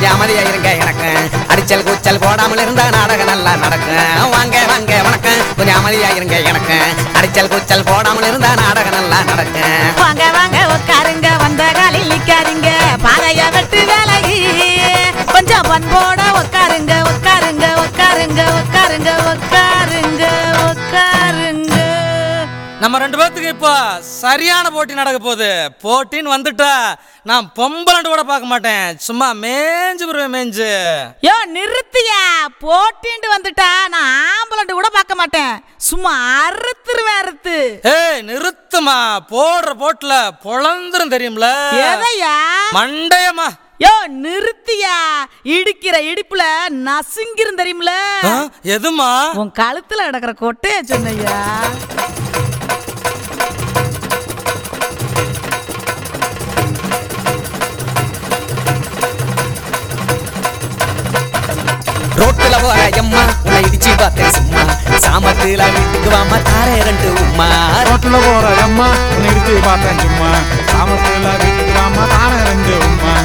கொஞ்சம் அமைதியா இருங்க எனக்கு அடிச்சல் கூச்சல் போடாமல் இருந்தா நாடகம் நல்லா நடக்கும் வாங்க வாங்க வணக்கம் கொஞ்சம் அமைதியா இருங்க எனக்கு அடிச்சல் கூச்சல் போடாமல் இருந்தா நாடகம் நல்லா நடக்கும் வாங்க வாங்க உட்காருங்க வந்த காலில் நிக்காதீங்க பாதைய வெட்டு வேலைக்கு கொஞ்சம் பண்போட உட்காருங்க உட்காருங்க உட்காருங்க உட்காருங்க உட்காருங்க உட்காருங்க நம்ம ரெண்டு பேர்த்துக்கு இப்போ சரியான போட்டி நடக்க போகுது போட்டின்னு வந்துட்டா நான் பொம்பளண்டு கூட பார்க்க மாட்டேன் சும்மா மேஞ்சு வருவேன் மேஞ்சு யோ நிறுத்தியா போட்டின்ட்டு வந்துட்டா நான் ஆம்பளண்டு கூட பார்க்க மாட்டேன் சும்மா அறுத்துருவேன் அறுத்து ஏய் நிறுத்துமா போடுற போட்டுல பொழந்துரும் தெரியும்ல எதையா மண்டையம்மா யோ நிறுத்தியா இடிக்கிற இடிப்புல நசுங்கிரும் தெரியுமில ஆ, எதுமா உன் கழுத்துல கிடக்குற கொட்டைய சொன்னையா ரோட்டுல போற எம்மா உன்னை இடிச்சு பார்த்தேன் சும்மா சாமத்துல வீட்டுக்கு வாமா தாரே ரெண்டு உம்மா ரோட்டுல போற அம்மா உன்னை இடிச்சு பார்த்தேன் சும்மா சாமத்துல வீட்டுக்கு வாமா தானே ரெண்டு உம்மா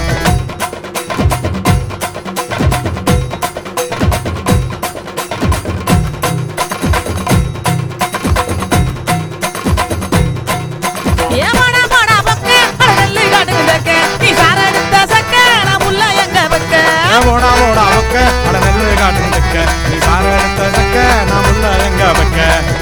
ஏமாடா போடா பக்க அடல்லு காட்டுங்க தக்க நீ சார எடுத்த சக்க நான் முள்ள எங்க பக்க ஏ போடா போடா பக்க அட நெல்லு காட்டு நிற்க நீ சார எடுத்த சக்க நான் உள்ள எங்க வைக்க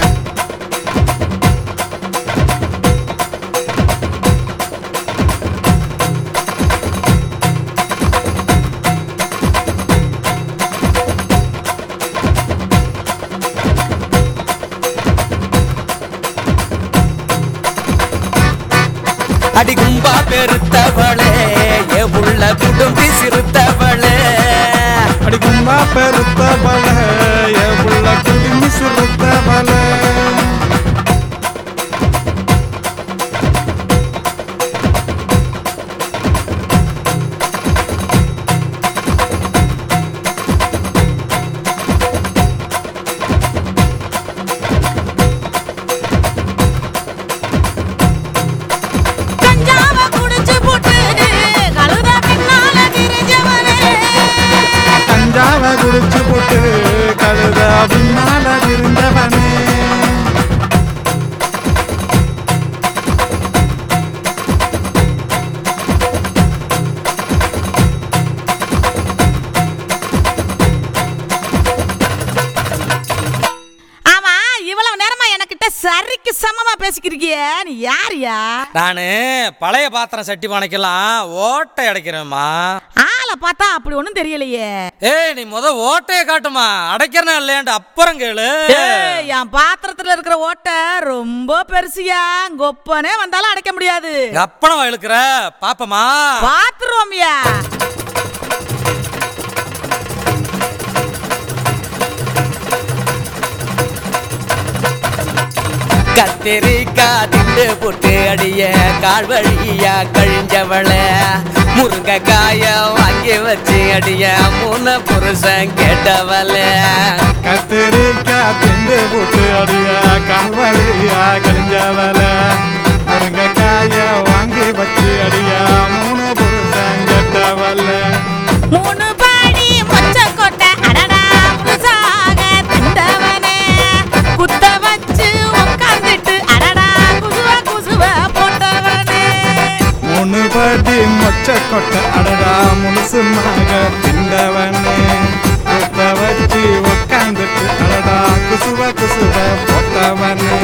அடி கும்பா பெருத்தவளே ஏ உள்ள குடும்பி சிறுத்தவளே அடி கும்பா பெருத்த பல ஏ புள்ள குடிமி சிறுத்த பல கஞ்சாவ குடிச்சு போட்டு கழுத பின்னால திரிஞ்சவனே கஞ்சாவ குடிச்சு போட்டு கழுத பின்னால இருந்தவனே ஆமா இவ்வளவு நேரமா எனக்கிட்ட சரிக்கு சமமா பேசிக்கிறிய நீ யாரியா நானு பழைய பாத்திரம் சட்டி பானைக்கெல்லாம் ஓட்டை அடைக்கிறேம்மா ஆளை பார்த்தா அப்படி ஒண்ணும் தெரியலையே ஏய் நீ முத ஓட்டைய காட்டுமா அடைக்கிறனா இல்லையாண்டு அப்புறம் கேளு ஏய், என் பாத்திரத்துல இருக்கிற ஓட்டை ரொம்ப பெருசியா கொப்பனே வந்தாலும் அடைக்க முடியாது அப்பனவா இழுக்கிற பாப்பமா பாத்துருவோம்யா கத்திரிக்காய் திண்டு போட்டு அடிய கால் வழியா கழிஞ்சவள முருங்கைக்காய வாங்கி வச்சு அடிய மூணு புருஷன் கேட்டவள கத்திரிக்காய் திண்டு போட்டு அடிய கல்வழியா கழிஞ்சவல முருங்கைக்காய வாங்கி வச்சு அடிய மூணு புருஷன் கெட்டவல்ல மூணு பாடி மொச்ச கொட்டை அடடா புதுசாக திண்டவனே குத்த வச்சு உட்கார்ந்துட்டு அடடா குசுவ குசுவ போட்டவனே மூணு படி மொச்ச கொட்டை அடடா முழுசுமாக திண்டவனே கொத்த வச்சு உட்காந்துட்டு அடடா குசுவ குசுவ போட்டவனே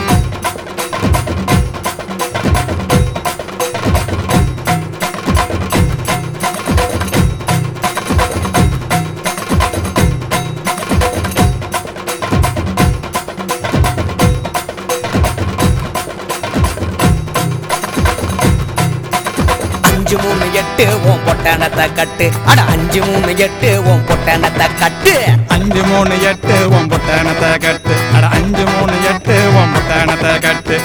அஞ்சு மூணு எட்டு உன் பொட்டணத்தை கட்டு அட அஞ்சு மூணு எட்டு உன் பொட்டணத்தை கட்டு அஞ்சு மூணு எட்டு ஒம்புத்தானத்தை கட்டு அட அஞ்சு மூணு எட்டு ஒம்புத்தானத்தை கட்டு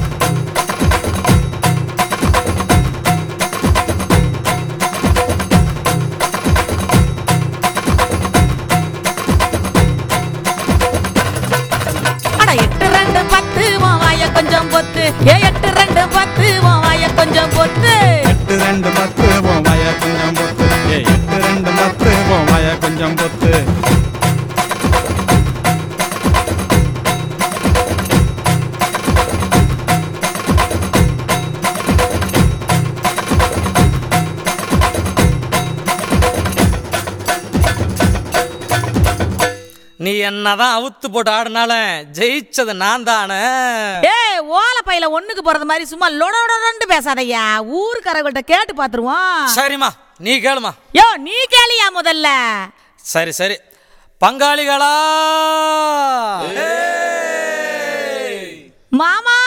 அட எட்டு ரெண்டு பத்து உன் வாய கொஞ்சம் பொத்து ஏ எட்டு ரெண்டு பத்து உன் வாய கொஞ்சம் பொத்து எட்டு ரெண்டு பத்து உன் வய கொஞ்சம் பொத்து ஏ எட்டு ரெண்டு நீ என்னதான் அவுத்து போட்டு ஆடினாலும் ஜெயிச்சது நான் தானே ஏய் ஓலை பையில ஒண்ணுக்கு போறது மாதிரி சும்மா லொடொடொடன்னு பேசாதய்யா ஊருக்காரங்கள்ட்ட கேட்டு பாத்துருவோம் சரிம்மா நீ கேளுமா யோ நீ கேளியா முதல்ல சரி சரி பங்காளிகளா மாமா